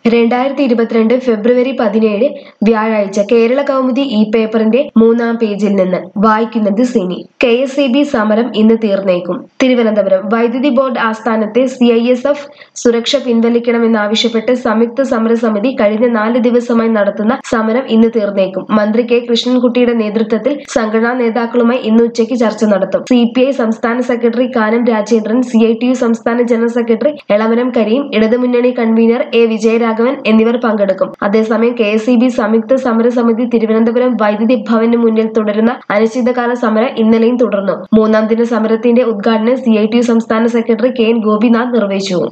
രണ്ടായിരത്തി ഇരുപത്തിരണ്ട് ഫെബ്രുവരി പതിനേഴ് വ്യാഴാഴ്ച കേരള കൗമുദി ഈ പേപ്പറിന്റെ മൂന്നാം പേജിൽ നിന്ന് വായിക്കുന്നത് Cini K S E B സമരം ഇന്ന് തീർന്നേക്കും തിരുവനന്തപുരം വൈദ്യുതി ബോർഡ് ആസ്ഥാനത്തെ സി ഐ എസ് എഫ് സുരക്ഷ പിൻവലിക്കണമെന്നാവശ്യപ്പെട്ട് സംയുക്ത സമരസമിതി കഴിഞ്ഞ നാല് ദിവസമായി നടത്തുന്ന സമരം ഇന്ന് തീർന്നേക്കും മന്ത്രി കെ കൃഷ്ണൻകുട്ടിയുടെ നേതൃത്വത്തിൽ സംഘടനാ നേതാക്കളുമായി ഇന്ന് ഉച്ചയ്ക്ക് ചർച്ച നടത്തും സി പി ഐ സംസ്ഥാന secretary Kanam Rajendran C I T U സംസ്ഥാന ജനറൽ സെക്രട്ടറി എളമരം കരീം ഇടതുമുന്നണി കൺവീനർ എ വിജയരാഘവൻ എന്നിവർ പങ്കെടുക്കും അതേസമയം കെ എസ് ഇ ബി സംയുക്ത സമരസമിതി തിരുവനന്തപുരം വൈദ്യുതി ഭവന് മുന്നിൽ തുടരുന്ന അനിശ്ചിതകാല സമരം ഇന്നലെയും തുടർന്നു മൂന്നാം ദിന സമരത്തിന്റെ ഉദ്ഘാടനം സി ഐ ടി യു സംസ്ഥാന സെക്രട്ടറി കെ എൻ ഗോപിനാഥ് നിർവഹിച്ചു